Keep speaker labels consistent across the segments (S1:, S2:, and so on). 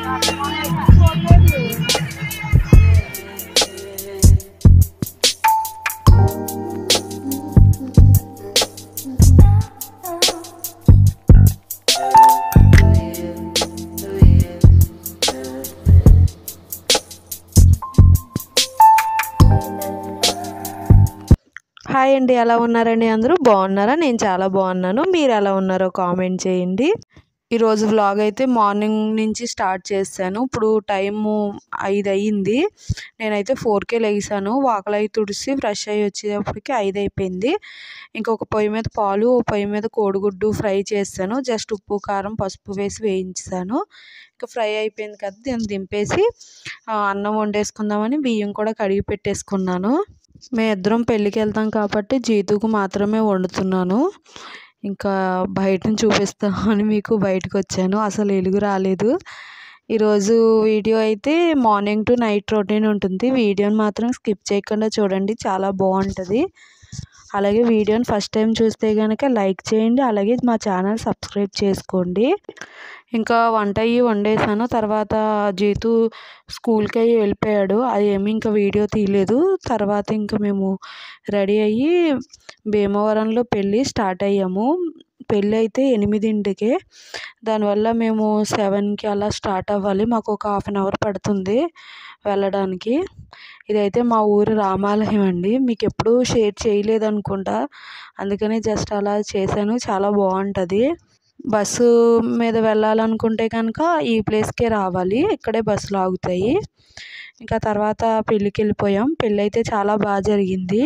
S1: Hi అండి ఎలా ఉన్నారండి అందరూ బాగున్నారా నేను చాలా బాగున్నాను మీరు ఎలా ఉన్నారో కామెంట్ చేయండి ఈరోజు వ్లాగ్ అయితే మార్నింగ్ నుంచి స్టార్ట్ చేశాను ఇప్పుడు టైము ఐదు అయ్యింది నేనైతే ఫోర్కే లెగిసాను వాకలై తుడిసి ఫ్రెష్ అయ్యి వచ్చేటప్పటికి ఐదు అయిపోయింది ఇంకొక పొయ్యి మీద పాలు ఓ పొయ్యి మీద కోడిగుడ్డు ఫ్రై చేశాను జస్ట్ ఉప్పు కారం పసుపు వేసి వేయించాను ఇంకా ఫ్రై అయిపోయింది కదా దీన్ని దింపేసి ఆ, అన్నం వండేసుకుందామని బియ్యం కూడా కడిగి పెట్టేసుకున్నాను మేము ఇద్దరం పెళ్ళికి వెళ్తాం కాబట్టి జీతుకు మాత్రమే వండుతున్నాను ఇంకా బయటను చూపిస్తామని మీకు బయటకు వచ్చాను అసలు వెలుగు రాలేదు ఈరోజు వీడియో అయితే మార్నింగ్ టు నైట్ రొటీన్ ఉంటుంది వీడియోని మాత్రం స్కిప్ చేయకుండా చూడండి చాలా బాగుంటుంది అలాగే వీడియోని ఫస్ట్ టైం చూస్తే కనుక లైక్ చేయండి అలాగే మా ఛానల్ సబ్స్క్రైబ్ చేసుకోండి ఇంకా వంట అయ్యి వండేసాను తర్వాత జీతు స్కూల్కి అయ్యి వెళ్ళిపోయాడు అది ఏమి ఇంకా వీడియో తీయలేదు తర్వాత ఇంకా మేము రెడీ అయ్యి భీమవరంలో పెళ్ళి స్టార్ట్ అయ్యాము పెళ్ళి అయితే ఎనిమిదింటికే దానివల్ల మేము సెవెన్కి అలా స్టార్ట్ అవ్వాలి మాకు ఒక హాఫ్ అన్ అవర్ పడుతుంది వెళ్ళడానికి ఇదైతే మా ఊరు రామాలయం అండి మీకు ఎప్పుడూ షేర్ చేయలేదు అనుకుంటా అందుకని జస్ట్ అలా చేశాను చాలా బాగుంటుంది బస్సు మీద వెళ్ళాలనుకుంటే కనుక ఈ ప్లేస్కే రావాలి ఇక్కడే బస్సులు ఆగుతాయి ఇంకా తర్వాత పెళ్ళికి వెళ్ళిపోయాం పెళ్ళి అయితే చాలా బాగా జరిగింది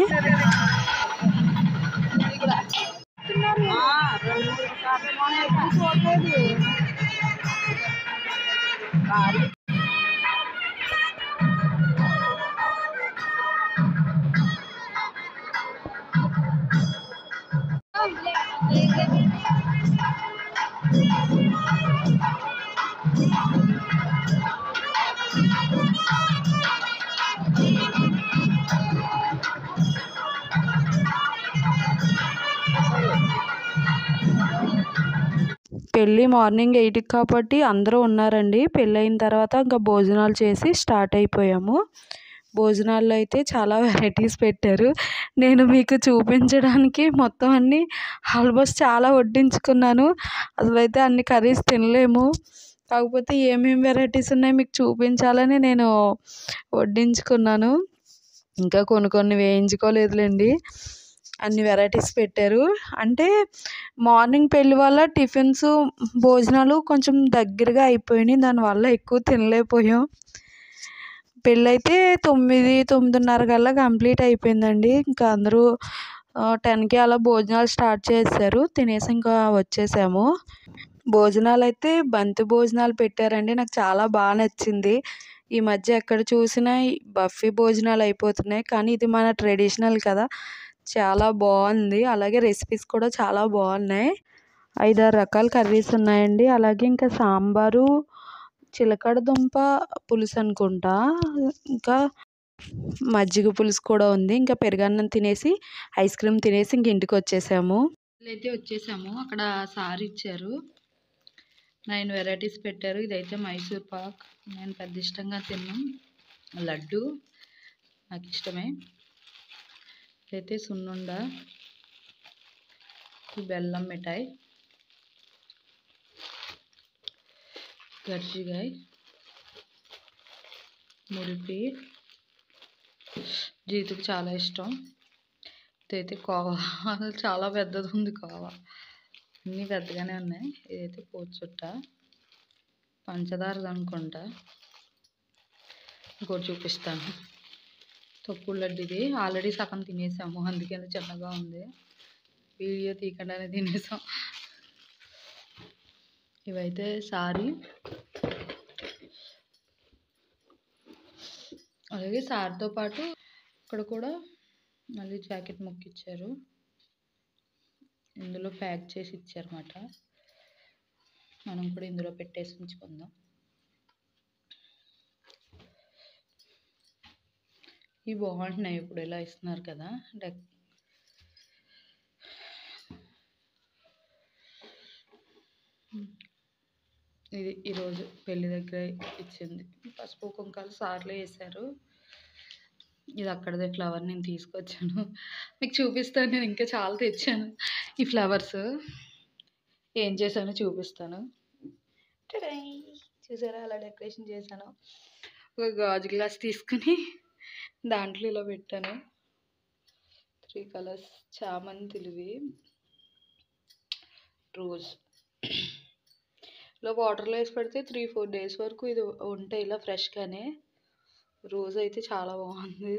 S1: పెళ్ళి మార్నింగ్ ఎయిట్కి కాబట్టి అందరూ ఉన్నారండి పెళ్ళి అయిన తర్వాత ఇంకా భోజనాలు చేసి స్టార్ట్ అయిపోయాము భోజనాల్లో అయితే చాలా వెరైటీస్ పెట్టారు నేను మీకు చూపించడానికి మొత్తం అన్నీ ఆల్మోస్ట్ చాలా వడ్డించుకున్నాను అసలు అయితే అన్ని కర్రీస్ తినలేము కాకపోతే ఏమేమి వెరైటీస్ ఉన్నాయి మీకు చూపించాలని నేను వడ్డించుకున్నాను ఇంకా కొన్ని కొన్ని వేయించుకోలేదులేండి అన్ని వెరైటీస్ పెట్టారు అంటే మార్నింగ్ పెళ్ళి వల్ల టిఫిన్స్ భోజనాలు కొంచెం దగ్గరగా అయిపోయినాయి దానివల్ల ఎక్కువ తినలేకపోయాం పెళ్ళైతే తొమ్మిది తొమ్మిదిన్నర కల్లా కంప్లీట్ అయిపోయిందండి ఇంకా అందరూ టెన్కి అలా భోజనాలు స్టార్ట్ చేశారు తినేసి ఇంకా వచ్చేసాము భోజనాలు అయితే బంతి భోజనాలు పెట్టారండి నాకు చాలా బాగా నచ్చింది ఈ మధ్య ఎక్కడ చూసినా ఈ బఫీ భోజనాలు అయిపోతున్నాయి కానీ ఇది మన ట్రెడిషనల్ కదా చాలా బాగుంది అలాగే రెసిపీస్ కూడా చాలా బాగున్నాయి ఐదారు రకాల కర్రీస్ ఉన్నాయండి అలాగే ఇంకా సాంబారు చిలకడ దుంప పులుసు అనుకుంటా ఇంకా మజ్జిగ పులుసు కూడా ఉంది ఇంకా పెరుగన్నం తినేసి ఐస్ క్రీమ్ తినేసి ఇంక ఇంటికి వచ్చేసాము అయితే వచ్చేసాము అక్కడ సార్ ఇచ్చారు నైన్ వెరైటీస్ పెట్టారు ఇదైతే మైసూర్ పాక్ నేను పెద్ద ఇష్టంగా తిన్నాం లడ్డు నాకు ఇష్టమే ఇదైతే సున్నుండ ఈ బెల్లం మిఠాయి గర్జిగాయ్ మురిపి జీతుకు చాలా ఇష్టం ఇదైతే కోవా చాలా పెద్దది ఉంది కోవా అన్నీ పెద్దగానే ఉన్నాయి ఇదైతే పోచుట్ట పంచదారది అనుకుంటా ఇంకోటి చూపిస్తాను తొక్కుడు లడ్డు ఇది ఆల్రెడీ సగం తినేసాము అందుకని చిన్నగా ఉంది వీడియో తీయకుండానే తినేసాం ఇవైతే సారీ అలాగే సార్తో పాటు ఇక్కడ కూడా మళ్ళీ జాకెట్ ముక్క ఇచ్చారు ఇందులో ప్యాక్ చేసి ఇచ్చారన్నమాట మనం కూడా ఇందులో పెట్టేసి ఉంచుకుందాం ఇవి బాగుంటున్నాయి ఇప్పుడు ఇలా ఇస్తున్నారు కదా డెక్
S2: ఇది ఈరోజు పెళ్లి దగ్గర ఇచ్చింది పసుపు కుంకాలు సార్లు వేశారు ఇది అక్కడదే ఫ్లవర్ నేను తీసుకొచ్చాను మీకు చూపిస్తాను నేను ఇంకా చాలా తెచ్చాను ఈ ఫ్లవర్స్ ఏం చేశానో చూపిస్తాను టడై! చూసారా అలా డెకరేషన్ చేశాను ఒక గాజు గ్లాస్ తీసుకుని దాంట్లో ఇలా పెట్టాను త్రీ కలర్స్ చామంతులువి రోజ్ ఇలా వాటర్లో వేసి పెడితే త్రీ ఫోర్ డేస్ వరకు ఇది ఉంటాయి ఇలా ఫ్రెష్గానే రోజ్ అయితే చాలా బాగుంది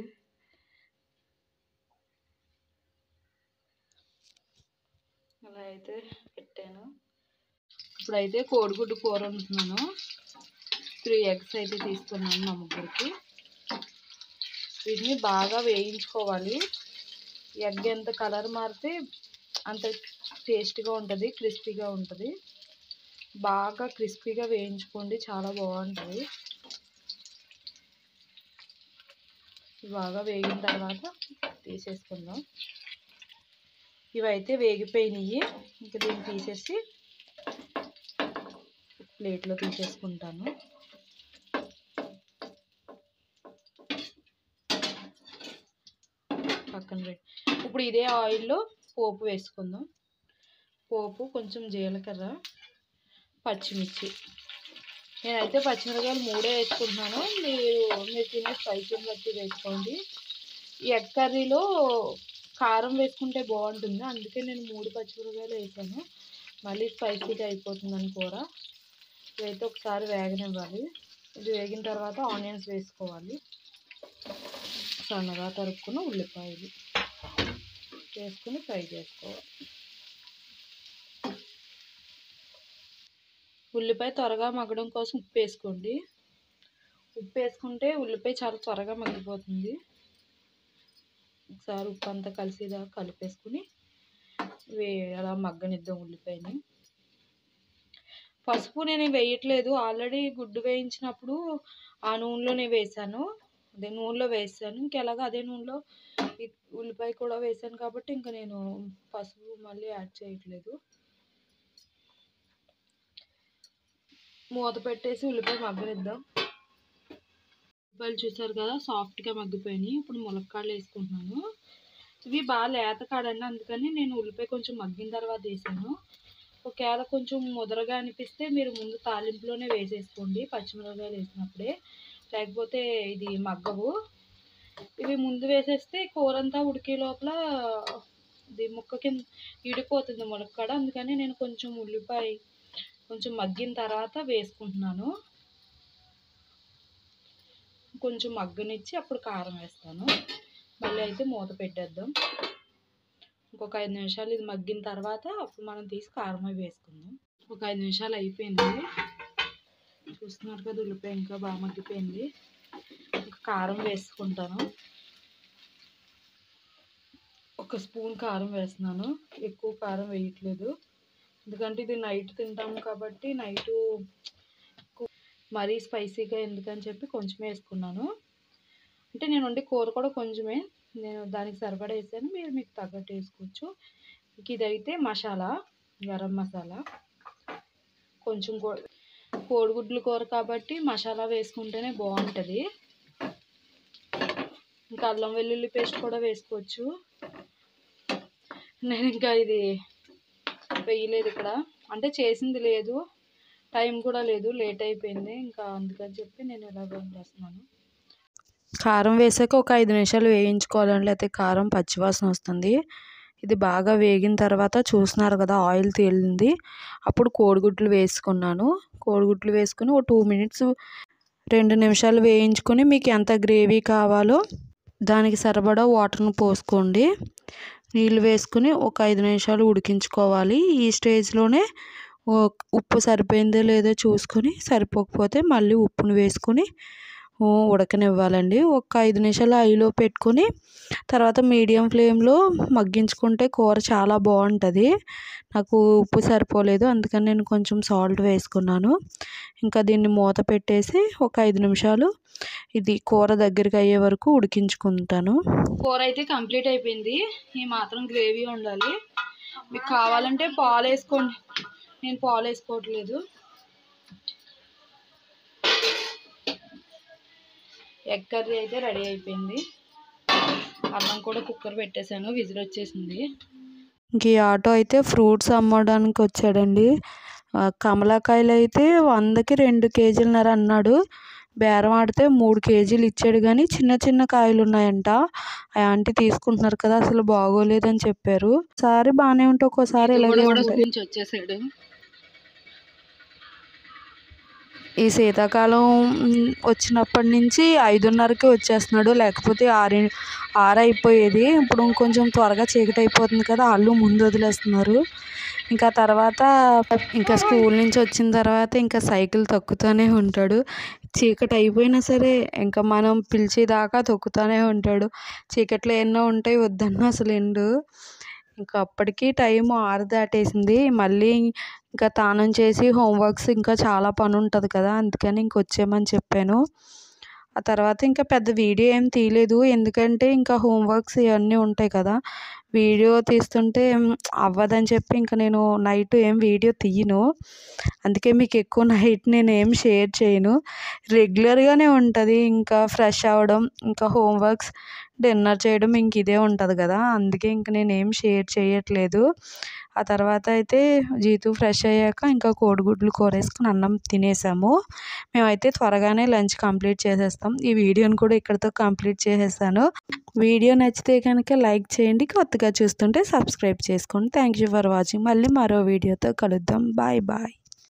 S2: అలా అయితే పెట్టాను ఇప్పుడైతే కోడిగుడ్డు కూర వండుతున్నాను త్రీ ఎగ్స్ అయితే తీసుకున్నాను మా ముగ్గురికి వీటిని బాగా వేయించుకోవాలి ఎగ్ ఎంత కలర్ మారితే అంత టేస్ట్గా ఉంటుంది క్రిస్పీగా ఉంటుంది బాగా క్రిస్పీగా వేయించుకోండి చాలా బాగుంటుంది బాగా వేగిన తర్వాత తీసేసుకుందాం ఇవైతే వేగిపోయినాయి ఇంకా దీన్ని తీసేసి ప్లేట్లో తీసేసుకుంటాను పక్కన పెట్టి ఇప్పుడు ఇదే ఆయిల్లో పోపు వేసుకుందాం పోపు కొంచెం జీలకర్ర పచ్చిమిర్చి నేనైతే పచ్చిమిరపకాయలు మూడే వేసుకుంటున్నాను మీరు మీరు తినే స్పైసీని బట్టి వేసుకోండి ఈ ఎగ్ కర్రీలో కారం వేసుకుంటే బాగుంటుంది అందుకే నేను మూడు పచ్చిమిరపకాయలు వేసాను మళ్ళీ స్పైసీగా అయిపోతుందని కూర ఇదైతే ఒకసారి వేగనివ్వాలి ఇది వేగిన తర్వాత ఆనియన్స్ వేసుకోవాలి సన్నగా తరుక్కున్న ఉల్లిపాయలు వేసుకుని ఫ్రై చేసుకోవాలి ఉల్లిపాయ త్వరగా మగ్గడం కోసం ఉప్పు వేసుకోండి ఉప్పు వేసుకుంటే ఉల్లిపాయ చాలా త్వరగా మగ్గిపోతుంది ఒకసారి ఉప్పు అంతా కలిసిదా కలిపేసుకుని వే అలా మగ్గనిద్దాం ఉల్లిపాయని పసుపు నేను వేయట్లేదు ఆల్రెడీ గుడ్డు వేయించినప్పుడు ఆ నూనెలోనే వేసాను అదే నూనెలో వేసాను ఇంకెలాగ అదే నూనెలో ఈ ఉల్లిపాయ కూడా వేసాను కాబట్టి ఇంకా నేను పసుపు మళ్ళీ యాడ్ చేయట్లేదు మూత పెట్టేసి ఉల్లిపాయ మగ్గనిద్దాం ఉల్లిపాయలు చూసారు కదా సాఫ్ట్గా మగ్గిపోయినాయి ఇప్పుడు ములక్కాడలు వేసుకుంటున్నాను ఇవి బాగా లేత కాడండి అందుకని నేను ఉల్లిపాయ కొంచెం మగ్గిన తర్వాత వేసాను ఒకవేళ కొంచెం ముదరగా అనిపిస్తే మీరు ముందు తాలింపులోనే వేసేసుకోండి పచ్చిమిరపకాయలు వేసినప్పుడే లేకపోతే ఇది మగ్గవు ఇవి ముందు వేసేస్తే కూర అంతా ఉడికే లోపల ఇది ముక్క కింద ఇడిపోతుంది ములక్కాడ అందుకని నేను కొంచెం ఉల్లిపాయ కొంచెం మగ్గిన తర్వాత వేసుకుంటున్నాను కొంచెం మగ్గనిచ్చి అప్పుడు కారం వేస్తాను మళ్ళీ అయితే మూత పెట్టేద్దాం ఇంకొక ఐదు నిమిషాలు ఇది మగ్గిన తర్వాత అప్పుడు మనం తీసి కారం అవి వేసుకుందాం ఒక ఐదు నిమిషాలు అయిపోయింది చూస్తున్నారు కదా ఉల్లిపాయ ఇంకా బాగా మగ్గిపోయింది ఇంకా కారం వేసుకుంటాను ఒక స్పూన్ కారం వేస్తున్నాను ఎక్కువ కారం వేయట్లేదు ఎందుకంటే ఇది నైట్ తింటాం కాబట్టి నైట్ మరీ స్పైసీగా ఎందుకని చెప్పి కొంచెం వేసుకున్నాను అంటే నేను వండే కూర కూడా కొంచెమే నేను దానికి సరిపడా వేసాను మీరు మీకు తగ్గట్టు వేసుకోవచ్చు ఇంక ఇదైతే మసాలా గరం మసాలా కొంచెం కో కోడిగుడ్లు కూర కాబట్టి మసాలా వేసుకుంటేనే బాగుంటుంది ఇంకా అల్లం వెల్లుల్లి పేస్ట్ కూడా వేసుకోవచ్చు నేను ఇంకా ఇది వేయలేదు ఇక్కడ అంటే చేసింది లేదు టైం కూడా లేదు లేట్ అయిపోయింది ఇంకా అందుకని చెప్పి నేను ఇలా వండేస్తున్నాను
S1: కారం వేసాక ఒక ఐదు నిమిషాలు వేయించుకోవాలండి లేకపోతే కారం పచ్చివాసన వస్తుంది ఇది బాగా వేగిన తర్వాత చూస్తున్నారు కదా ఆయిల్ తేలింది అప్పుడు కోడిగుడ్లు వేసుకున్నాను కోడిగుడ్లు వేసుకుని ఒక టూ మినిట్స్ రెండు నిమిషాలు వేయించుకొని మీకు ఎంత గ్రేవీ కావాలో దానికి సరిపడా వాటర్ను పోసుకోండి నీళ్ళు వేసుకుని ఒక ఐదు నిమిషాలు ఉడికించుకోవాలి ఈ స్టేజ్లోనే ఉప్పు సరిపోయిందో లేదో చూసుకొని సరిపోకపోతే మళ్ళీ ఉప్పును వేసుకొని ఉడకనివ్వాలండి ఒక ఐదు నిమిషాలు హైలో పెట్టుకొని తర్వాత మీడియం ఫ్లేమ్లో మగ్గించుకుంటే కూర చాలా బాగుంటుంది నాకు ఉప్పు సరిపోలేదు అందుకని నేను కొంచెం సాల్ట్ వేసుకున్నాను ఇంకా దీన్ని మూత పెట్టేసి ఒక ఐదు నిమిషాలు ఇది కూర దగ్గరికి అయ్యే వరకు ఉడికించుకుంటాను
S2: కూర అయితే కంప్లీట్ అయిపోయింది ఈ మాత్రం గ్రేవీ ఉండాలి మీకు కావాలంటే పాలు వేసుకోండి నేను పాలు వేసుకోవట్లేదు ఎగ్ కర్రీ అయితే రెడీ అయిపోయింది అన్నం కూడా కుక్కర్ పెట్టేశాను విజిల్ వచ్చేసింది
S1: ఇంక ఈ ఆటో అయితే ఫ్రూట్స్ అమ్మడానికి వచ్చాడండి ఆ, కమలాకాయలు అయితే వందకి రెండు కేజీలన్నర అన్నాడు బేరం ఆడితే మూడు కేజీలు ఇచ్చాడు కానీ చిన్న చిన్న కాయలు ఉన్నాయంట ఆ ఆంటీ తీసుకుంటున్నారు కదా అసలు బాగోలేదని చెప్పారు ఒకసారి బాగానే ఉంటే ఒక్కోసారి ఇలాగే
S2: కూడా
S1: ఉంటాయి
S2: నుంచి వచ్చేసాడు
S1: ఈ శీతాకాలం మ్, వచ్చినప్పటి నుంచి ఐదున్నరకి వచ్చేస్తున్నాడు లేకపోతే ఆరు ఆరు అయిపోయేది ఇప్పుడు కొంచెం త్వరగా చీకటి అయిపోతుంది కదా వాళ్ళు ముందు వదిలేస్తున్నారు ఇంకా తర్వాత ఇంకా స్కూల్ నుంచి వచ్చిన తర్వాత ఇంకా సైకిల్ తొక్కుతూనే ఉంటాడు చీకటి అయిపోయినా సరే ఇంకా మనం పిలిచేదాకా తొక్కుతూనే ఉంటాడు చీకట్లో ఎన్నో ఉంటాయి వద్దన్నా అసలు ఎండు ఇంకా అప్పటికి టైం ఆరు దాటేసింది మళ్ళీ ఇంకా తానం చేసి హోంవర్క్స్ ఇంకా చాలా పని ఉంటుంది కదా అందుకని ఇంక వచ్చేయమని చెప్పాను ఆ తర్వాత ఇంకా పెద్ద వీడియో ఏం తీయలేదు ఎందుకంటే ఇంకా హోంవర్క్స్ ఇవన్నీ ఉంటాయి కదా వీడియో తీస్తుంటే మ్, అవ్వదని చెప్పి ఇంకా నేను నైట్ ఏం వీడియో తీయను అందుకే మీకు ఎక్కువ నైట్ నేను ఏం షేర్ చేయను రెగ్యులర్గానే ఉంటుంది ఇంకా ఫ్రెష్ అవ్వడం ఇంకా హోంవర్క్స్ డిన్నర్ చేయడం ఇంక ఇదే ఉంటుంది కదా అందుకే ఇంక నేను ఏం షేర్ చేయట్లేదు ఆ తర్వాత అయితే జీతు ఫ్రెష్ అయ్యాక ఇంకా కోడిగుడ్లు కూర వేసుకుని అన్నం తినేసాము మేమైతే త్వరగానే లంచ్ కంప్లీట్ చేసేస్తాం ఈ వీడియోని కూడా ఇక్కడితో కంప్లీట్ చేసేసాను వీడియో నచ్చితే కనుక లైక్ చేయండి కొత్తగా చూస్తుంటే సబ్స్క్రైబ్ చేసుకోండి థ్యాంక్ యూ ఫర్ వాచింగ్ మళ్ళీ మరో వీడియోతో కలుద్దాం బాయ్ బాయ్